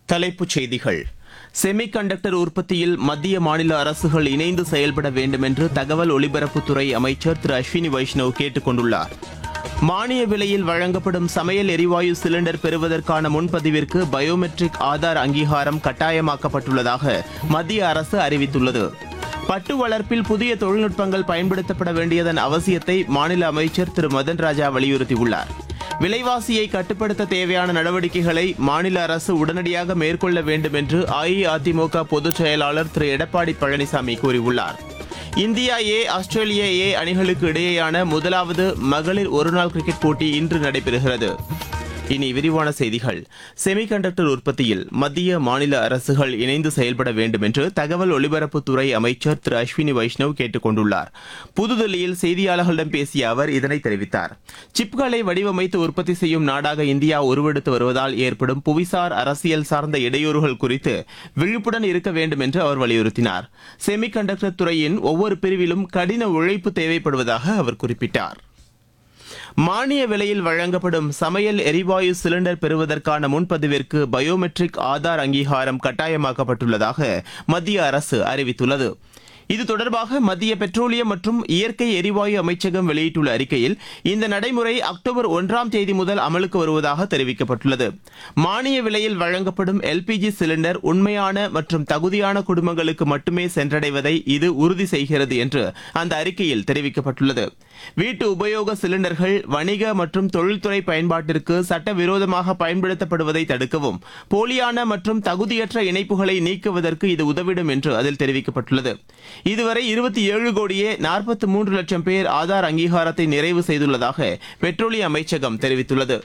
தலைப்புச் செய்திகள் செமிகண்டக்டர் உற்பத்தியில் மத்திய மாநில அரசுகள் இணைந்து செயல்பட வேண்டும் என்று தகவல் ஒலிபரப்புத்துறை அமைச்சர் திரு அஸ்வினி வைஷ்ணவ் கேட்டுக் கொண்டுள்ளார் மானிய விலையில் வழங்கப்படும் சமையல் எரிவாயு சிலிண்டர் பெறுவதற்கான முன்பதிவிற்கு பயோமெட்ரிக் ஆதார் அங்கீகாரம் கட்டாயமாக்கப்பட்டுள்ளதாக மத்திய அரசு அறிவித்துள்ளது பட்டு வளர்ப்பில் புதிய தொழில்நுட்பங்கள் பயன்படுத்தப்பட வேண்டியதன் அவசியத்தை மாநில அமைச்சர் திரு மதன் ராஜா வலியுறுத்தியுள்ளார் விலைவாசியை கட்டுப்படுத்த தேவையான நடவடிக்கைகளை மாநில அரசு உடனடியாக மேற்கொள்ள வேண்டும் என்று அஇஅதிமுக பொதுச் செயலாளர் திரு எடப்பாடி பழனிசாமி கூறியுள்ளார் இந்தியா ஏ ஆஸ்திரேலியா ஏ அணிகளுக்கு இடையேயான முதலாவது மகளிர் ஒருநாள் கிரிக்கெட் போட்டி இன்று நடைபெறுகிறது இனி விரிவான செய்திகள் செமிகண்டக்டர் உற்பத்தியில் மத்திய மாநில அரசுகள் இணைந்து செயல்பட வேண்டும் என்று தகவல் ஒலிபரப்புத்துறை அமைச்சர் திரு அஸ்வினி வைஷ்ணவ் கேட்டுக் கொண்டுள்ளார் புதுதில்லியில் செய்தியாளர்களிடம் பேசிய அவர் இதனை தெரிவித்தார் சிப்களை வடிவமைத்து உற்பத்தி செய்யும் நாடாக இந்தியா உருவெடுத்து வருவதால் ஏற்படும் புவிசார் அரசியல் சார்ந்த இடையூறுகள் குறித்து விழிப்புடன் இருக்க வேண்டும் என்று அவர் வலியுறுத்தினார் செமிகண்டக்டர் துறையின் ஒவ்வொரு பிரிவிலும் கடின உழைப்பு தேவைப்படுவதாக அவர் குறிப்பிட்டார் மானிய விலையில் வழங்கப்படும் சமையல் எரிவாயு சிலிண்டர் பெறுவதற்கான முன்பதிவிற்கு பயோமெட்ரிக் ஆதார் அங்கீகாரம் கட்டாயமாக்கப்பட்டுள்ளதாக மத்திய அரசு அறிவித்துள்ளது இது தொடர்பாக மத்திய பெட்ரோலியம் மற்றும் இயற்கை எரிவாயு அமைச்சகம் வெளியிட்டுள்ள அறிக்கையில் இந்த நடைமுறை அக்டோபர் ஒன்றாம் தேதி முதல் அமலுக்கு வருவதாக தெரிவிக்கப்பட்டுள்ளது மானிய விலையில் வழங்கப்படும் எல்பிஜி சிலிண்டர் உண்மையான மற்றும் தகுதியான குடும்பங்களுக்கு மட்டுமே சென்றடைவதை இது உறுதி செய்கிறது என்று அந்த அறிக்கையில் தெரிவிக்கப்பட்டுள்ளது வீட்டு உபயோக சிலிண்டர்கள் வணிக மற்றும் தொழில்துறை பயன்பாட்டிற்கு சட்டவிரோதமாக பயன்படுத்தப்படுவதை தடுக்கவும் போலியான மற்றும் தகுதியற்ற இணைப்புகளை நீக்குவதற்கு இது உதவிடும் என்று அதில் தெரிவிக்கப்பட்டுள்ளது இதுவரை இருபத்தி ஏழு கோடியே நாற்பத்தி மூன்று லட்சம் பேர் ஆதார் அங்கீகாரத்தை நிறைவு செய்துள்ளதாக பெட்ரோலிய அமைச்சகம் தெரிவித்துள்ளது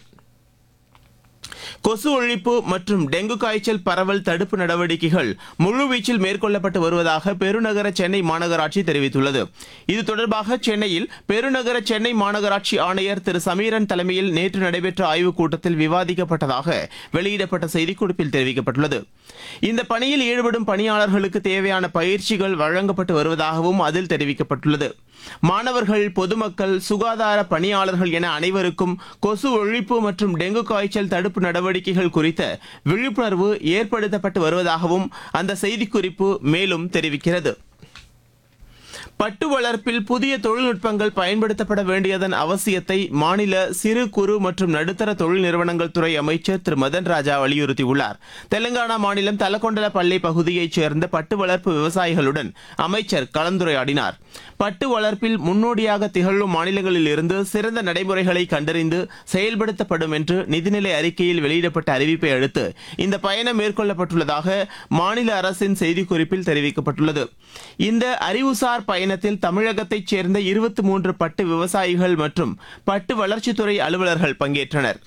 கொசு ஒழிப்பு மற்றும் டெங்கு காய்ச்சல் பரவல் தடுப்பு நடவடிக்கைகள் முழுவீச்சில் மேற்கொள்ளப்பட்டு வருவதாக பெருநகர சென்னை மாநகராட்சி தெரிவித்துள்ளது இது தொடர்பாக சென்னையில் பெருநகர சென்னை மாநகராட்சி ஆணையர் திரு சமீரன் தலைமையில் நேற்று நடைபெற்ற ஆய்வுக் கூட்டத்தில் விவாதிக்கப்பட்டதாக வெளியிடப்பட்ட செய்திக்குறிப்பில் தெரிவிக்கப்பட்டுள்ளது இந்த பணியில் ஈடுபடும் பணியாளர்களுக்கு தேவையான பயிற்சிகள் வழங்கப்பட்டு வருவதாகவும் அதில் தெரிவிக்கப்பட்டுள்ளது மாணவர்கள் பொதுமக்கள் சுகாதார பணியாளர்கள் என அனைவருக்கும் கொசு ஒழிப்பு மற்றும் டெங்கு காய்ச்சல் தடுப்பு நடவடிக்கைகள் குறித்த விழிப்புணர்வு ஏற்படுத்தப்பட்டு வருவதாகவும் அந்த செய்திக்குறிப்பு மேலும் தெரிவிக்கிறது பட்டு வளர்ப்பில் புதிய தொழில்நுட்பங்கள் பயன்படுத்தப்பட வேண்டியதன் அவசியத்தை மாநில சிறு குறு மற்றும் நடுத்தர தொழில் நிறுவனங்கள் துறை அமைச்சர் திரு மதன் ராஜா வலியுறுத்தியுள்ளார் தெலங்கானா மாநிலம் தலக்கொண்டலப்பள்ளி பகுதியைச் சேர்ந்த பட்டு வளர்ப்பு விவசாயிகளுடன் அமைச்சர் கலந்துரையாடினார் பட்டு வளர்ப்பில் முன்னோடியாக திகழும் மாநிலங்களில் இருந்து சிறந்த நடைமுறைகளை கண்டறிந்து செயல்படுத்தப்படும் என்று நிதிநிலை அறிக்கையில் வெளியிடப்பட்ட அறிவிப்பை அடுத்து இந்த பயணம் மேற்கொள்ளப்பட்டுள்ளதாக மாநில அரசின் செய்திக்குறிப்பில் தெரிவிக்கப்பட்டுள்ளது இந்த அறிவுசார் பயணத்தில் தமிழகத்தைச் சேர்ந்த இருபத்தி மூன்று பட்டு விவசாயிகள் மற்றும் பட்டு வளர்ச்சித்துறை அலுவலர்கள் பங்கேற்றனர்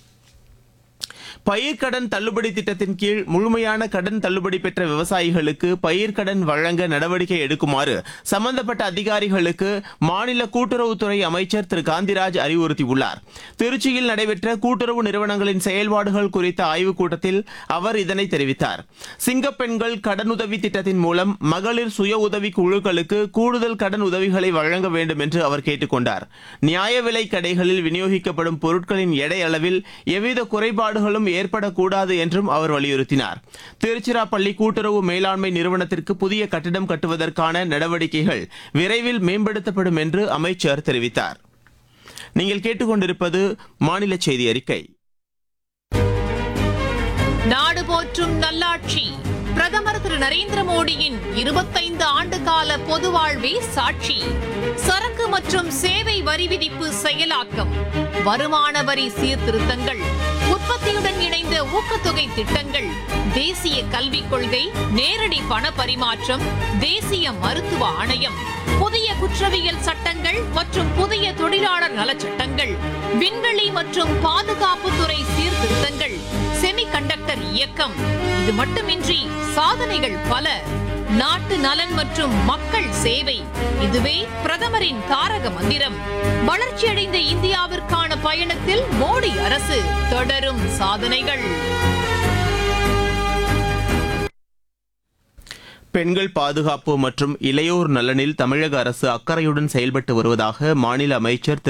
பயிர்க்கடன் தள்ளுபடி திட்டத்தின் கீழ் முழுமையான கடன் தள்ளுபடி பெற்ற விவசாயிகளுக்கு பயிர்க்கடன் வழங்க நடவடிக்கை எடுக்குமாறு சம்பந்தப்பட்ட அதிகாரிகளுக்கு மாநில கூட்டுறவுத்துறை அமைச்சர் திரு காந்திராஜ் அறிவுறுத்தியுள்ளார் திருச்சியில் நடைபெற்ற கூட்டுறவு நிறுவனங்களின் செயல்பாடுகள் குறித்த ஆய்வுக் கூட்டத்தில் அவர் இதனை தெரிவித்தார் சிங்கப்பெண்கள் கடனுதவி திட்டத்தின் மூலம் மகளிர் சுய உதவி குழுக்களுக்கு கூடுதல் கடன் உதவிகளை வழங்க வேண்டும் என்று அவர் கேட்டுக்கொண்டார் நியாய விலை கடைகளில் விநியோகிக்கப்படும் பொருட்களின் எடை அளவில் எவ்வித குறைபாடுகளும் ஏற்படக்கூடாது என்றும் அவர் வலியுறுத்தினார் திருச்சிராப்பள்ளி கூட்டுறவு மேலாண்மை நிறுவனத்திற்கு புதிய கட்டிடம் கட்டுவதற்கான நடவடிக்கைகள் விரைவில் மேம்படுத்தப்படும் என்று அமைச்சர் தெரிவித்தார் நீங்கள் கேட்டுக்கொண்டிருப்பது மாநில செய்தி அறிக்கை நாடு போற்றும் நல்லாட்சி பிரதமர் திரு நரேந்திர மோடியின் இருபத்தைந்து ஆண்டு கால பொது வாழ்வே சாட்சி சரக்கு மற்றும் சேவை வரி விதிப்பு செயலாக்கம் வருமான வரி சீர்திருத்தங்கள் உற்பத்தியுடன் இணைந்த ஊக்கத்தொகை திட்டங்கள் தேசிய கல்விக் கொள்கை நேரடி பண பரிமாற்றம் தேசிய மருத்துவ ஆணையம் புதிய குற்றவியல் சட்டங்கள் மற்றும் புதிய தொழிலாளர் நலச் சட்டங்கள் விண்வெளி மற்றும் பாதுகாப்புத்துறை சீர்திருத்தங்கள் செமிகண்டக்டர் இயக்கம் இது மட்டுமின்றி சாதனைகள் பல நாட்டு நலன் மற்றும் மக்கள் சேவை இதுவே பிரதமரின் தாரக மந்திரம் வளர்ச்சியடைந்த இந்தியாவிற்கான பயணத்தில் மோடி அரசு தொடரும் சாதனைகள் பெண்கள் பாதுகாப்பு மற்றும் இளையோர் நலனில் தமிழக அரசு அக்கறையுடன் செயல்பட்டு வருவதாக மாநில அமைச்சர் திரு